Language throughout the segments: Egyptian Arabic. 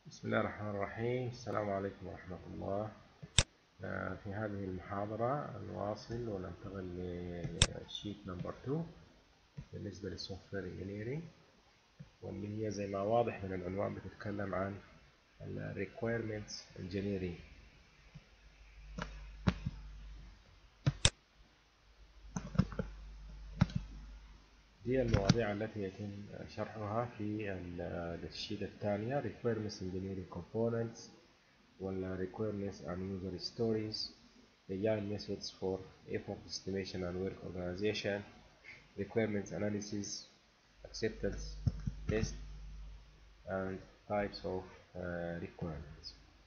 بسم الله الرحمن الرحيم السلام عليكم ورحمة الله آه، في هذه المحاضرة نواصل وننتقل للشيت نمبر 2 بالنسبة للسوفت وير انجينيرنج واللي هي زي ما واضح من العنوان بتتكلم عن ال requirements engineering دي المواضيع التي يتم شرحها في الشيت الثانية requirements engineering components ولا requirements and user stories agile methods for effort estimation and work organization requirements analysis acceptance test and types of uh, requirements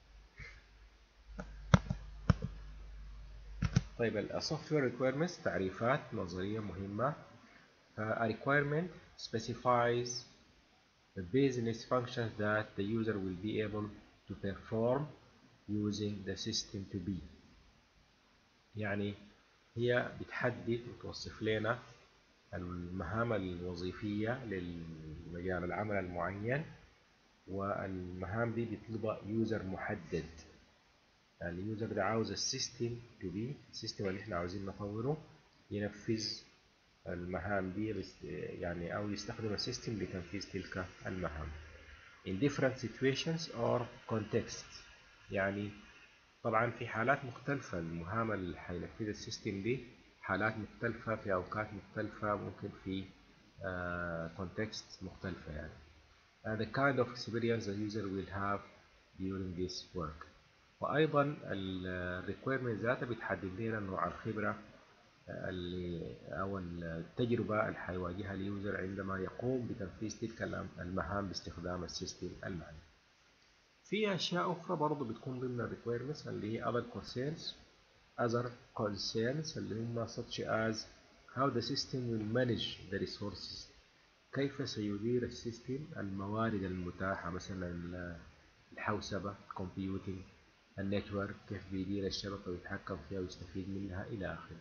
طيب ال software requirements تعريفات نظرية مهمة a requirement specifies the business functions that the user will be able to perform using the system to be يعني هي بتحدد وتوصف لنا المهام الوظيفية للمجال العمل المعين والمهام دي بيطلبها يوزر محدد اليوزر ده عاوز السيستم تو بي السيستم اللي احنا عاوزين نطوره ينفذ المهام دي يعني أو يستخدم السيستم لتنفيذ تلك المهام in different situations or contexts يعني طبعا في حالات مختلفة المهام اللي حينفذ السيستم دي حالات مختلفة في أوقات مختلفة ممكن في uh, context مختلفة يعني and the kind of experience the user will have during this work وأيضا ال requirement ذاتها بتحدد لنا نوع الخبرة اللي أو التجربة اللي حيواجهها اليوزر عندما يقوم بتنفيذ تلك المهام باستخدام السيستم المعني. في أشياء أخرى برضه بتكون ضمن ال requirements اللي هي other concerns other concerns اللي هم such as how the system will manage the resources كيف سيدير السيستم الموارد المتاحة مثلا الحوسبة الكمبيوتنج النتورك كيف بيدير الشبكة ويتحكم فيها ويستفيد منها إلى آخره.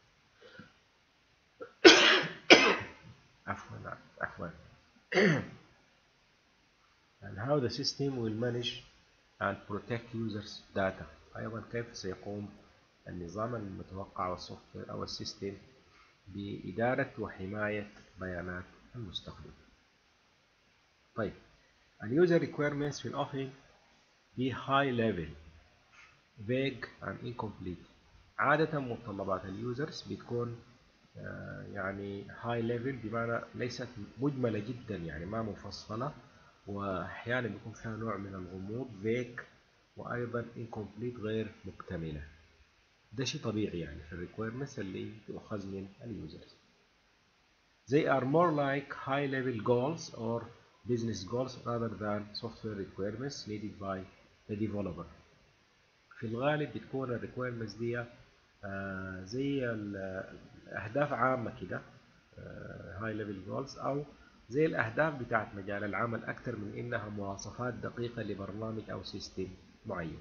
عفوا عفوا and how the system will manage and protect users data أيضا كيف سيقوم النظام المتوقع والسوفت أو السيستم بإدارة وحماية بيانات المستخدم طيب اليوزر requirements will often be high level vague and incomplete عادة متطلبات اليوزرز بتكون يعني هاي ليفل بمعنى ليست مجملة جدا يعني ما مفصلة وأحيانا بيكون فيها نوع من الغموض فيك وأيضا incomplete غير مكتملة ده شيء طبيعي يعني في الريكويرمنتس اللي تؤخذ من اليوزرز They are more like high level goals or business goals rather than software requirements needed by the developer في الغالب بتكون الريكويرمنتس دي آه زي اهداف عامه كده هاي ليفل جولز او زي الاهداف بتاعت مجال العمل اكثر من انها مواصفات دقيقه لبرنامج او سيستم معين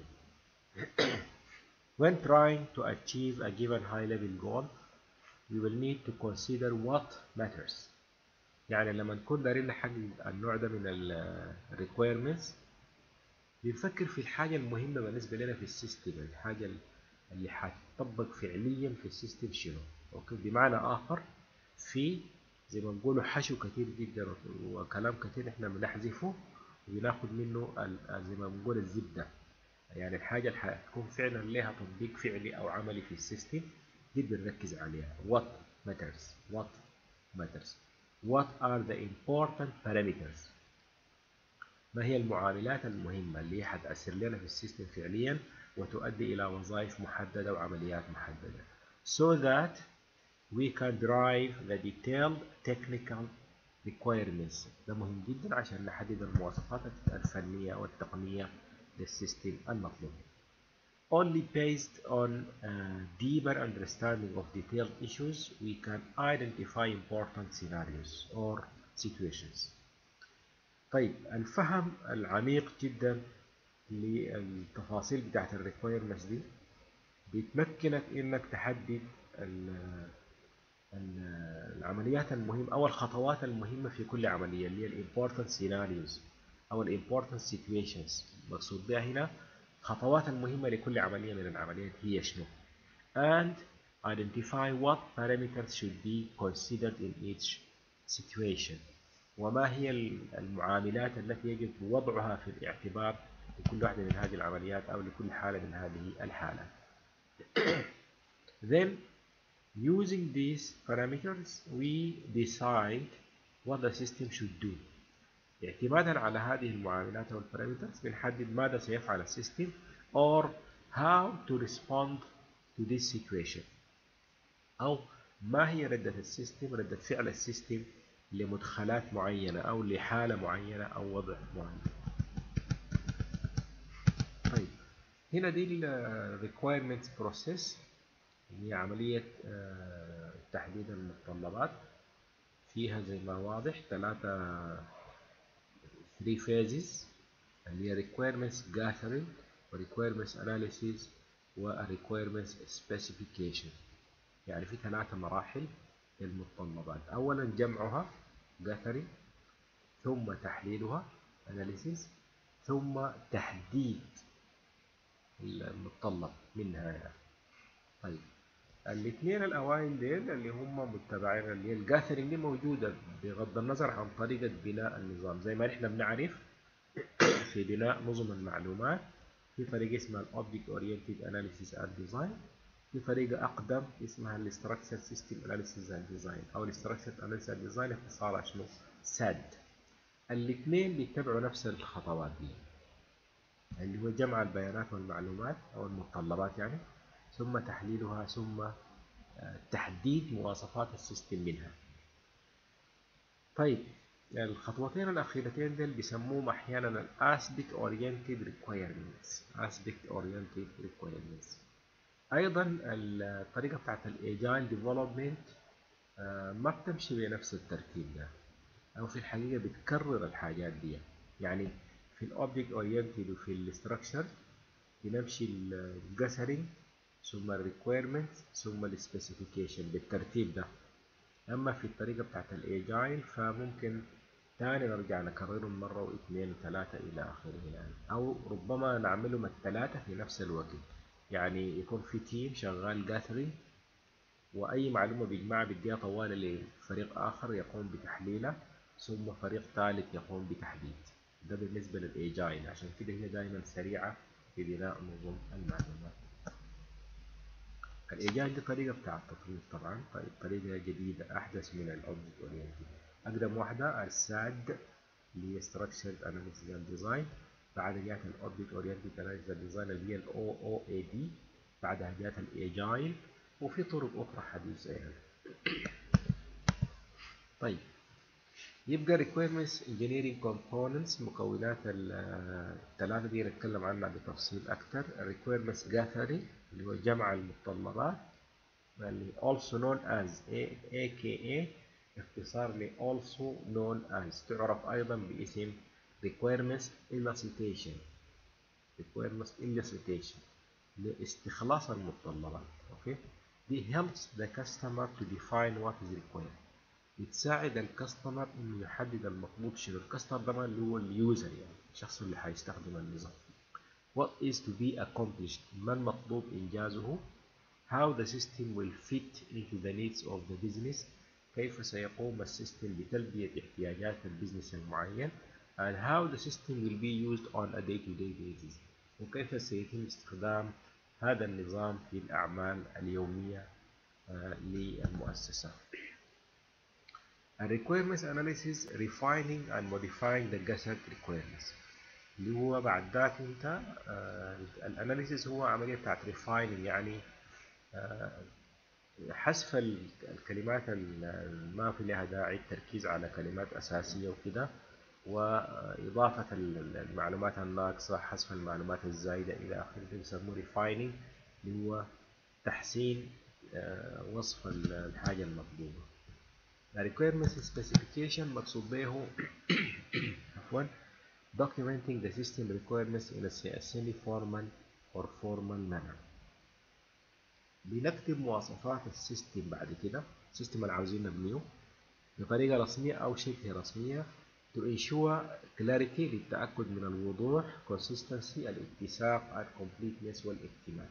when trying to achieve a given high level goal we will need to consider what matters يعني لما نكون دايرين نحقق النوع ده من ال requirements بنفكر في الحاجة المهمة بالنسبة لنا في السيستم الحاجة اللي حتطبق فعليا في السيستم شنو اوكي بمعنى اخر في زي ما نقولوا حشو كتير جدا وكلام كتير احنا بنحذفه وبناخد منه زي ما بنقول الزبده يعني الحاجه اللي حتكون فعلا لها تطبيق فعلي او عملي في السيستم دي بنركز عليها what matters what matters what are the important parameters ما هي المعاملات المهمه اللي هي حتاثر لنا في السيستم فعليا وتؤدي الى وظائف محدده وعمليات محدده so that we can drive the detailed technical requirements ده مهم جدا عشان نحدد المواصفات الفنية والتقنية للسيستم المطلوب only based on a deeper understanding of detailed issues we can identify important scenarios or situations طيب الفهم العميق جدا للتفاصيل بتاعت الريكويرمنتس دي بتمكنك انك تحدد العمليات المهمة أو الخطوات المهمة في كل عملية اللي هي الامبورتنت سيناريوز أو ال important situations مقصود بها هنا خطوات المهمة لكل عملية من العمليات هي شنو and identify what parameters should be considered in each situation وما هي المعاملات التي يجب وضعها في الاعتبار لكل واحدة من هذه العمليات أو لكل حالة من هذه الحالات then using these parameters we decide what the system should do اعتمادا على هذه المعاملات أو البارامترز بنحدد ماذا سيفعل السيستم or how to respond to this situation أو ما هي ردة السيستم ردة فعل السيستم لمدخلات معينة أو لحالة معينة أو وضع معين طيب هنا دي ال requirements process هي عملية آه، تحديد المتطلبات فيها زي ما واضح ثلاثة 3 phases اللي هي requirements gathering و requirements analysis و requirements specification يعني في ثلاثة مراحل للمتطلبات أولا جمعها gathering ثم تحليلها analysis ثم تحديد المتطلب منها يعني. طيب الاثنين الاوائل ديل اللي هم متبعين اللي هي الجاثرنج دي موجوده بغض النظر عن طريقه بناء النظام زي ما نحن بنعرف في بناء نظم المعلومات في طريقه اسمها الاوبجكت اورينتد اناليسيس اند ديزاين في طريقه اقدم اسمها الاستراكشر سيستم اناليسيس اند ديزاين او الاستراكشر اناليسيس اند ديزاين اختصارها شنو ساد الاثنين بيتبعوا نفس الخطوات دي اللي هو جمع البيانات والمعلومات او المتطلبات يعني ثم تحليلها ثم آه، تحديد مواصفات السيستم منها طيب الخطوتين الأخيرتين دول بيسموهم أحيانا ال Aspect Oriented Requirements Aspect Oriented Requirements أيضا الطريقة بتاعت ال Agile Development آه، ما بتمشي بنفس الترتيب ده أو في الحقيقة بتكرر الحاجات دي يعني في ال Object Oriented وفي ال Structure بنمشي الجسرنج ثم الريكويرمنت ثم السبيسيفيكيشن بالترتيب ده اما في الطريقه بتاعت الايجايل فممكن تاني نرجع نكررهم مرة واثنين وثلاثة إلى آخره يعني أو ربما نعملهم الثلاثة في نفس الوقت يعني يكون في تيم شغال جاثري وأي معلومة بيجمعها بيديها طوال لفريق آخر يقوم بتحليلها ثم فريق ثالث يقوم بتحديد ده بالنسبة للإيجايل عشان كده هي دائما سريعة في بناء نظم المعلومات الإيجاد دي طريقة بتاع التطوير طبعا طيب طريقة جديدة أحدث من الأوبجكت أورينتد أقدم واحدة الساد اللي هي Structured Analysis and Design بعدها جات الأوبجكت أورينتد Analysis and Design اللي هي ال OOAD بعدها جات الإيجايل وفي طرق أخرى حديثة يعني طيب يبقى requirements engineering components مكونات الثلاثة دي نتكلم عنها بتفصيل أكثر requirements gathering اللي هو جمع المتطلبات اللي also known as AKA اختصار ل also known as تعرف أيضا باسم requirements elicitation requirements elicitation لاستخلاص المتطلبات اوكي دي helps the customer to define what is required بتساعد الكاستمر انه يحدد المطلوب شنو الكاستمر ده اللي هو اليوزر يعني الشخص اللي هيستخدم النظام what is to be accomplished ما المطلوب إنجازه how the system will fit into the needs of the business كيف سيقوم السيستم بتلبية احتياجات البزنس المعين and how the system will be used on a day-to-day -day basis وكيف سيتم استخدام هذا النظام في الأعمال اليومية للمؤسسة A requirements analysis refining and modifying the GASAC requirements اللي هو بعد ذاك انت آه الاناليسيس هو عمليه بتاعت ريفايننج يعني آه حذف الكلمات ما في لها داعي التركيز على كلمات اساسيه وكده واضافه المعلومات الناقصه حذف المعلومات الزايده الى اخره بيسموه ريفايننج اللي هو تحسين آه وصف الحاجه المطلوبه requirements specification مقصود به عفوا documenting the system requirements in a semi-formal or formal manner بنكتب مواصفات السيستم بعد كده السيستم اللي عاوزين نبنيه بطريقة رسمية أو شبه رسمية to ensure clarity للتأكد من الوضوح consistency الاتساق and completeness والاكتمال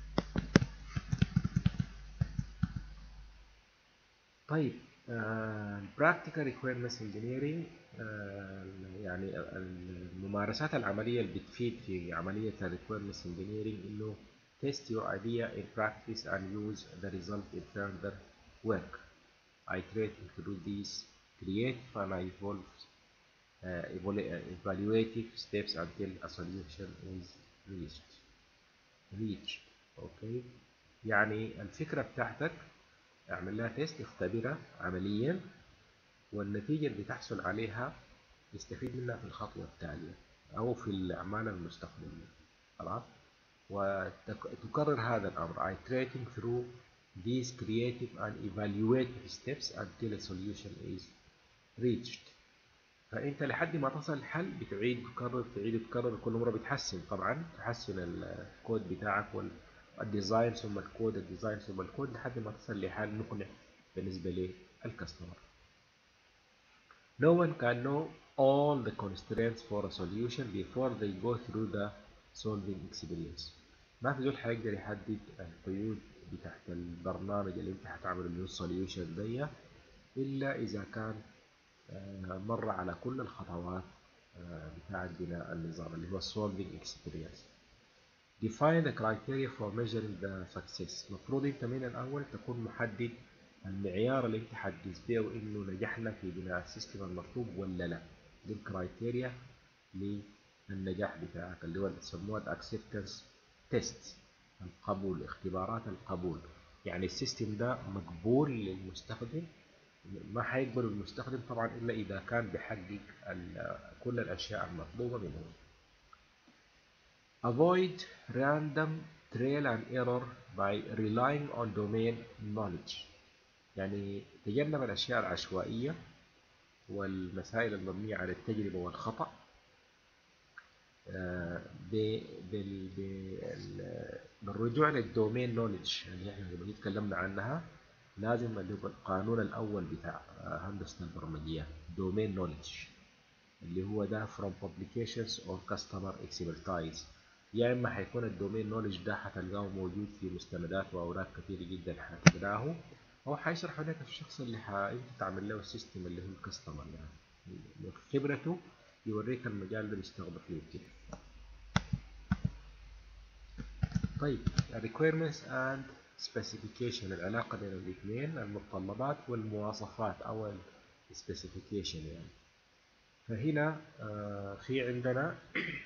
طيب uh, practical requirements engineering uh, يعني الممارسات العملية اللي بتفيد في عملية ال requirements engineering إنه test your idea in practice and use the result in further work. Iterate through these creative and evolve, uh, evaluative steps until a solution is reached. reached. Okay. يعني الفكرة بتاعتك اعمل لها تيست اختبرها عمليا والنتيجة اللي تحصل عليها يستفيد منها في الخطوة التالية أو في الأعمال المستقبلية خلاص وتكرر هذا الأمر iterating through these creative and evaluative steps until a solution is reached فأنت لحد ما تصل الحل بتعيد تكرر تعيد تكرر كل مرة بتحسن طبعا تحسن الكود بتاعك والديزاين ثم الكود الديزاين ثم الكود لحد ما تصل لحل مقنع بالنسبة للكاستمر No one can know all the constraints for a solution before they go through the solving experience ما في زول حيقدر يحدد القيود بتاعت البرنامج اللي انت هتعمله اللي هو السوليوشن دي الا اذا كان مر على كل الخطوات بتاعت بناء النظام اللي هو solving experience define the criteria for measuring the success المفروض انت من الاول تكون محدد المعيار اللي انت حتقيس بيه انه نجحنا في بناء السيستم المطلوب ولا لا دي الكرايتيريا للنجاح بتاعك اللي هو اللي بيسموها الاكسبتنس تيست القبول اختبارات القبول يعني السيستم ده مقبول للمستخدم ما حيقبل المستخدم طبعا الا اذا كان بيحقق كل الاشياء المطلوبه منه avoid random trial and error by relying on domain knowledge يعني تجنب الاشياء العشوائيه والمسائل المبنيه على التجربه والخطا بالرجوع للدومين نولج اللي احنا لما اتكلمنا عنها لازم القانون الاول بتاع هندسه البرمجيات دومين نولج اللي هو ده from publications or customer expertise يا اما هيكون الدومين نولج ده هتلقاه موجود في مستندات واوراق كثيره جدا هتقراه او هيشرح لك الشخص اللي انت تعمل له السيستم اللي هو الكاستمر يعني خبرته يوريك المجال اللي بيستخدم فيه كده طيب requirements and specification العلاقة بين الاثنين المتطلبات والمواصفات أو specification يعني فهنا آه في عندنا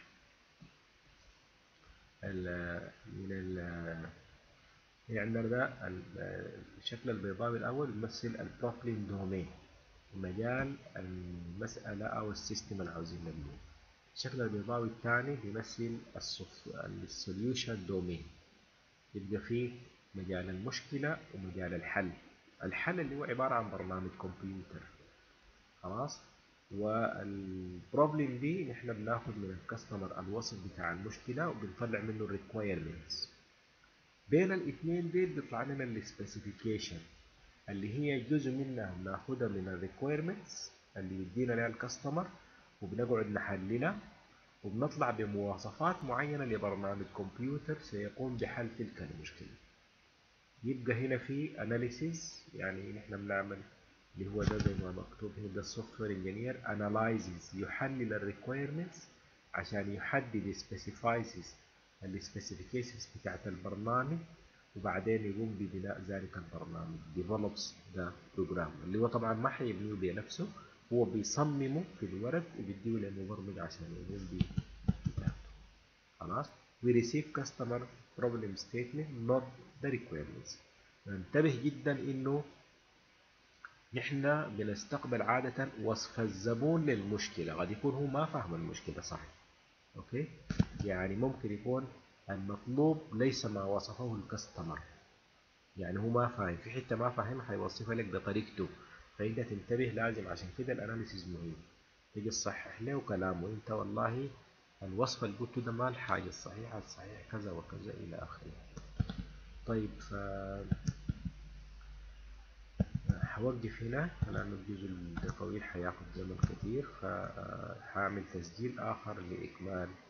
ال من ال في عندنا ده الشكل البيضاوي الأول يمثل البروبلم دومين مجال المسألة أو السيستم اللي عاوزين نبنيه الشكل البيضاوي الثاني بيمثل السوليوشن دومين يبقى فيه مجال المشكلة ومجال الحل الحل اللي هو عبارة عن برنامج كمبيوتر خلاص والبروبلم دي نحن بناخد من الكاستمر الوصف بتاع المشكلة وبنطلع منه الريكويرمنتس بين الاثنين دي بيطلع لنا السبيسيفيكيشن اللي هي جزء منها بناخدها من الريكويرمنتس اللي يدينا لها الكاستمر وبنقعد نحللها وبنطلع بمواصفات معينة لبرنامج كمبيوتر سيقوم بحل تلك المشكلة يبقى هنا في اناليسيز يعني نحن بنعمل اللي هو ده زي ما مكتوب هنا ده السوفت وير انجينير انالايزز يحلل الريكويرمنتس عشان يحدد سبيسيفايزز السبيسيفيكيشنز بتاعت البرنامج وبعدين يقوم ببناء ذلك البرنامج develops the program اللي هو طبعا ما حيبنيه بنفسه هو بيصممه في الورق وبيديه للمبرمج عشان يقوم بكتابته خلاص we receive customer problem statement not the requirements ننتبه جدا انه نحن بنستقبل عادة وصف الزبون للمشكلة قد يكون هو ما فاهم المشكلة صح اوكي يعني ممكن يكون المطلوب ليس ما وصفه الكاستمر يعني هو ما فاهم في حته ما فاهم هيوصفها لك بطريقته فانت تنتبه لازم عشان كده الاناليسيز مهم تيجي تصحح له كلامه انت والله الوصف اللي قلته ده ما الحاجه الصحيحه الصحيح كذا وكذا الى اخره طيب ف هوقف هنا لأن الجزء الطويل هياخد زمن كتير فهعمل تسجيل آخر لإكمال